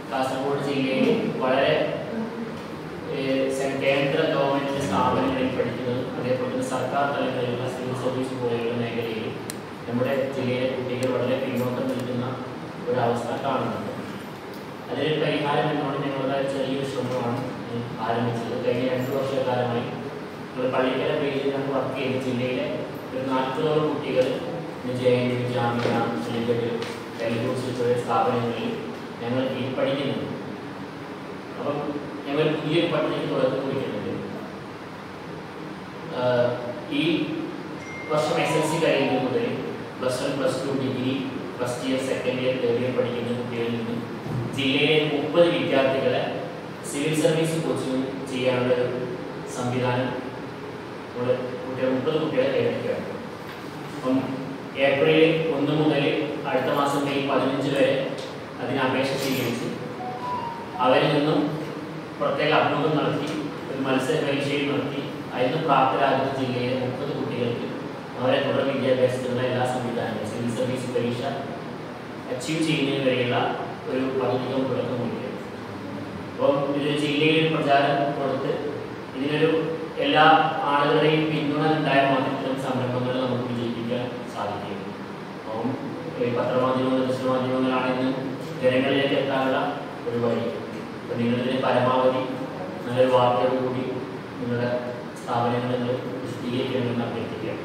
കാസർഗോഡ് ജില്ലയിൽ വളരെ ഏഹ്, സെ- കേന്ദ്ര ഗവൺമെന്റ് സ്ഥാപനങ്ങളിൽ പഠിക്കുന്നതും അതേപോലെ തന്നെ സർക്കാർ തലങ്ങളിലുള്ള സിവിൽ സർവീസ് പോലെയുള്ള മേഖലയിൽ നമ്മുടെ ജില്ലയിലെ കുട്ടികൾ വളരെ പിന്നോക്കം നിൽക്കുന്ന ഒരവസ്ഥ കാണുന്നുണ്ട് അതിനൊരു പരിഹാരം എന്നോട് ഞങ്ങളുടെ ചെറിയൊരു ശ്രമമാണ് ഞാൻ ആരംഭിച്ചത് കഴിഞ്ഞ രണ്ട് വർഷക്കാലമായി നമ്മൾ പള്ളിക്കര പേജിലാണ് വർക്ക് ചെയ്ത് ജില്ലയിലെ ഒരു നാൽപ്പതോളം കുട്ടികൾ ജെ എൻ യു ജാമ്യ അലിഗഡ് ഡൽഹൂസ് തുടങ്ങിയ സ്ഥാപനങ്ങളിൽ ഞങ്ങൾ ഈ പഠിക്കുന്നുണ്ട് അപ്പം ഞങ്ങൾ പുതിയൊരു പദ്ധതിക്ക് തുടക്കം കുറിക്കുന്നുണ്ട് ആഹ് ഈ വർഷം എസ് എൽ സി കഴിയുന്നത് മുതൽ plus one plus two degree first year second year third year പഠിക്കുന്ന കുട്ടികളിൽ നിന്ന് ജില്ലയിലെ മുപ്പത് വിദ്യാർത്ഥികളെ സിവിൽ സർവീസ് കോച്ചിങ് ചെയ്യാനുള്ള ഒരു സംവിധാനം നമ്മൾ കുട്ടികൾ മുപ്പത് കുട്ടികളെ കൈവരിക്കുകയാണ് അപ്പം ഏപ്രിൽ ഒന്ന് മുതൽ അടുത്ത മാസം മെയ് പതിനഞ്ച് വരെ അതിന് അപേക്ഷ സ്വീകരിച്ച് അവരിൽ നിന്നും പ്രത്യേക അഭിമുഖം നടത്തി ഒരു മത്സര പരീക്ഷയും നടത്തി അതിന് പ്രാപ്തരാകുന്ന ജില്ലയിലെ മുപ്പത് കുട്ടികൾക്ക് അവരെ തുടർ വിദ്യാഭ്യാസത്തിനുള്ള എല്ലാ സംവിധാനങ്ങളും സിവിൽ സർവീസ് പരീക്ഷ അച്ചീവ് ചെയ്യുന്നതിന് വരെയുള്ള ഒരു പദ്ധതിക്കും തുടക്കം കുറിക്കുക അപ്പം ഇത് ജില്ലയിൽ പ്രചാരം കൊടുത്ത് ഇതിനൊരു എല്ലാ ആളുകളുടെയും പിന്തുണ ഉണ്ടായാൽ മാത്രമേ ഇത്തരം സംരംഭങ്ങൾ നമുക്ക് വിജയിപ്പിക്കാൻ സാധിക്കുകയുള്ളൂ അപ്പം ഈ പത്രമാധ്യമങ്ങൾ ദൃശ്യമാധ്യമങ്ങളാണ് ഇന്ന് ജനങ്ങളിലേക്ക് എത്താനുള്ള ഒരു വഴി അപ്പം നിങ്ങളിതിനെ പരമാവധി നല്ലൊരു വാർത്തയോട് കൂടി നിങ്ങളുടെ സ്ഥാപനങ്ങളിൽ നിങ്ങൾ വിശദീകരിക്കണമെന്ന് അഭ്യർത്ഥിക്കുകയാണ്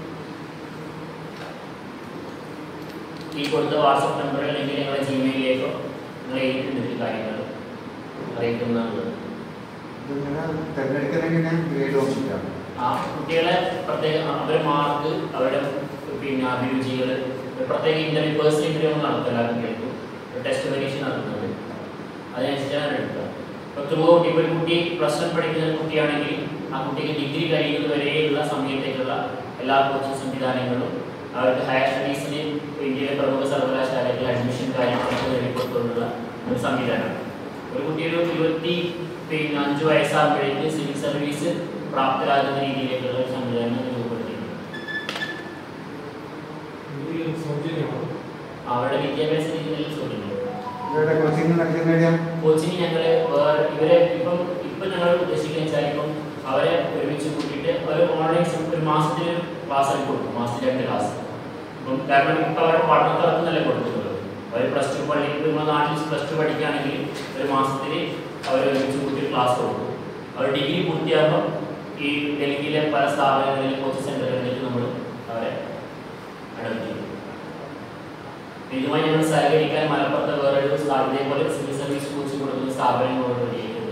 ഈ കൊടുത്ത വാട്സപ്പ് നമ്പർ അല്ലെങ്കിൽ നിങ്ങളുടെ ജിമെയിലിലേക്കോ നിങ്ങൾ എഴുതിയിട്ടുണ്ട് കാര്യങ്ങൾ അറിയിക്കുന്നതാണ് ഇതിങ്ങനെ തിരഞ്ഞെടുക്കുന്ന എങ്ങനെയാ ഗ്രേഡ് നോക്കിയിട്ടാണ് ആ കുട്ടികളെ പ്രത്യേക അവരുടെ മാർക്ക് അവരുടെ പിന്നെ അഭിരുചികൾ പ്രത്യേക ഇന്റർവ്യൂ പേഴ്സണൽ ഇന്റർവ്യൂ നടത്തില്ല കുട്ടികൾക്ക് ടെസ്റ്റ് പരീക്ഷ നടത്തുന്നത് അതിനനുസരിച്ചാണ് എടുക്കുക ഇപ്പോൾ ത്രൂ ഔട്ട് ഇപ്പോൾ ഒരു കുട്ടി പ്ലസ് വൺ പഠിക്കുന്ന ഒരു കുട്ടിയാണെങ്കിൽ ആ കുട്ടിക്ക് ഡിഗ്രി കഴിയുന്നത് വരെയുള്ള സമയത്തേക്കുള്ള എല്ലാ കോച്ചിങ് സംവിധാനങ്ങളും അവർക്ക് ഹയർ സ്റ്റഡീസിന് ഇന്ത്യയിലെ പ്രമുഖ സർവകലാശാലയിൽ അഡ്മിഷൻ കാര്യങ്ങളൊക്കെ നേടിക്കൊടുത്തുകൊണ്ടുള്ള ഒരു സംവിധാനമാണ് ഒരു കുട്ടി ഒരു ഇരുപത്തി പിന്നെ അഞ്ച് വയസ്സാകുമ്പോഴേക്ക് സിവിൽ സർവീസ് പ്രാപ്തരാകുന്ന രീതിയിലേക്കുള്ള ഒരു സംവിധാനം രൂപപ്പെടുത്തിയിട്ടുണ്ട് അവരുടെ വിദ്യാഭ്യാസ രീതികളിൽ ചോദ്യങ്ങൾ ഇവരുടെ കോച്ചിങ് നടക്കുന്ന എവിടെയാ കോച്ചിങ് ഞങ്ങൾ വേറെ ഇവരെ ഇപ്പം ഇപ്പം ഞങ്ങൾ ഉദ്ദേശിക്കുന്നത് വെച്ചാൽ ഇപ്പം അവരെ ഒരുമിച്ച് കൂട്ടിയിട്ട് ഒരു ഓൺലൈൻ ഒരു മാസത്തിൽ ക്ലാസ് ആക്കി കൊടുക്കും മാസത്തിൽ രണ്ട് ക്ലാസ് ഇപ്പം കാരണം ഇപ്പം അവരുടെ പഠനത്തിറക്കുന്നല്ലേ കൊടുക്കുന്നത് അവർ പ്ലസ് ടു പള്ളി നമ്മുടെ നാട്ടിൽ പ്ലസ് ടു പഠിക്കുകയാണെങ്കിൽ ഒരു മാസത്തിൽ അവർ ഒരുമിച്ച് കൂട്ടി ക്ലാസ് കൊടുക്കും അവർ ഡിഗ്രി പൂർത്തിയാകുമ്പോൾ ഈ ഡൽഹിയിലെ പല സ്ഥാപനങ്ങളിലെ കോച്ചിങ് സെന്ററുകളിലേക്ക് നമ്മൾ അവരെ അഡോപ്റ്റ് ചെയ്യും ഇതുമായി ഞങ്ങൾ സഹകരിക്കാൻ മലപ്പുറത്തെ വേറൊരു സ്ഥാപനം ഇതേപോലെ സിവിൽ സർവീസ് കോച്ചിങ് കൊടുക്കുന്ന സ്ഥാപനങ്ങളോട് റെഡിയായിട്ടുണ്ട്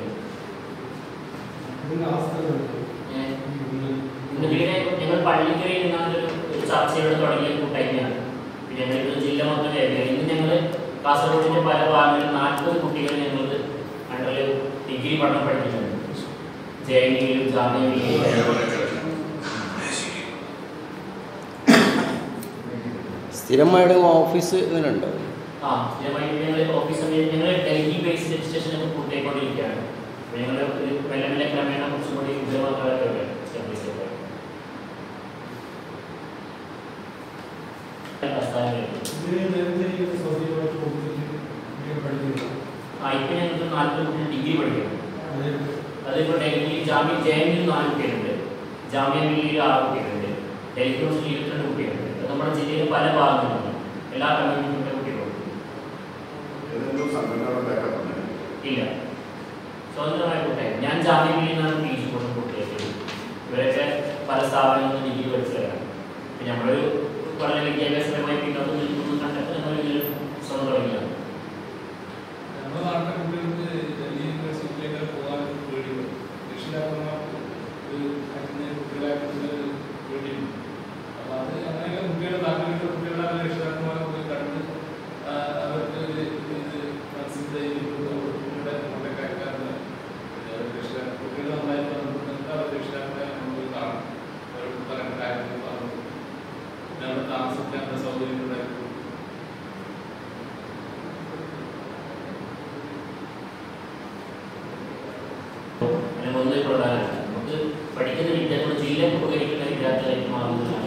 ഏഹ് ഇന്ന് ഇവിടെ ഞങ്ങൾ പള്ളിക്കരയിൽ നിന്നാണ് ഒരു ഒരു ചർച്ചയോടെ തുടങ്ങിയ കൂട്ടായ്മയാണ് പിന്നെ ഞങ്ങൾ ജില്ല മൊത്തം വേഗം ഇന്ന് ഞങ്ങൾ കാസർഗോഡിന്റെ പല ഭാഗങ്ങളിൽ നാൽപ്പത് കുട്ടികൾ ഞങ്ങൾ അണ്ടറിൽ ഡിഗ്രി പഠനം പഠിക്കുന്നുണ്ട് ജെ എൻ യുയിലും ജാമ്യയിലും സ്ഥിരമായിട്ട് ഓഫീസ് ഇതിനുണ്ടോ ആ സ്ഥിരമായി ഞങ്ങൾ ഓഫീസ് ഞങ്ങൾ ഡൽഹി ബേസ്ഡ് രജിസ്ട്രേഷൻ കൂട്ടിക്കൊണ്ടിരിക്കുകയാണ് അപ്പോൾ ഞങ്ങൾ ഒരു മെല്ലെ മെല്ലെ ക്രമേണ കുറച്ചും കൂടി ഉദ്യോഗമാക്കാറൊക്കെ സ്റ്റെപ്പ് ബൈ സ്റ്റെപ്പ് ആ ഇപ്പം ഞങ്ങൾക്ക് നാൽപ്പത് കുട്ടികൾ ഡിഗ്രി പഠിക്കണം അതിപ്പോൾ ഡൽഹി ജാമ്യ ജെ എൻ യു നാല് കുട്ടികളുണ്ട് ജാമ്യ മില്ലിയിൽ ആറ് കുട്ടികളുണ്ട് ഡൽഹി യൂണിവേഴ്സിറ്റി ഇരുപത്തിരണ്ട് കുട്ടികളുണ്ട് അത് നമ്മുടെ ജില്ലയിലെ പല ഭാഗങ്ങളിലും എല്ലാ കമ്മ്യൂണിറ്റിയുടെ കുട്ടികളുണ്ട് ഏതെങ്കിലും സംഘടന ഉണ്ടാക്കാറുണ്ട് ഇല്ല സ്വതന്ത്രമായ കൂട്ടായ്മ ഞാൻ ജാമ്യ മില്ലിൽ നിന്നാണ് പി ജി കൊണ്ട് കുട്ടിയത് ഇവരൊക്കെ പല സ്ഥാപനങ്ങളിൽ ഡിഗ്രി പഠിച്ചവരാണ് പിന്നെ നമ്മളൊരു വളരെ വിദ്യാഭ്യാസപരമായി പിന്നോട്ട് നിൽക്കുന്നു കണ്ടിട്ട് നമ്മൾ ഇതിൽ സ്വന്തം തുടങ്ങിയാണ് നമ്മുടെ നാട്ടിലെ കുട്ടികൾക്ക് ഡൽഹി യൂണിവേഴ്സിറ്റിയിലേക്ക് പോകാൻ പേടിയുണ്ട് രക്ഷിതാക്കന്മാർക്ക് ഒരു അതിന് കുട്ടികളായിട്ട് പേടിയുണ്ട് അപ്പോൾ അത് അങ്ങനെയൊക്കെ കുട്ടികളുടെ താല്പര്യമുള്ള കുട്ടികളെ അവരെ രക്ഷിതാക്കന്മാരെ പോയി കണ്ട് ആ, അവർക്ക് ഒരു ഇത് മനസ്സിലായി കുട്ടികളുടെ കൊണ്ടൊക്കെ അയക്കാറുണ്ട് രക്ഷിതാ കുട്ടികൾ നന്നായി പറഞ്ഞിട്ട് അവർ രക്ഷിതാക്കളെ നമ്മൾ പോയി കാണും അവർക്ക് പറയുന്ന കാര്യങ്ങൾ പറഞ്ഞു പിന്നെ അവിടെ താമസിക്കാനുള്ള സൗകര്യം ഉണ്ടാക്കി അങ്ങനെ ഒന്ന് പ്രധാനമാണ് നമുക്ക് പഠിക്കുന്ന വിദ്യാർത്ഥികൾ ജില്ലയിൽ ഉപകരിക്കുന്ന വിദ്യാർത്ഥികളായിട്ട് മാറുന്നില്ല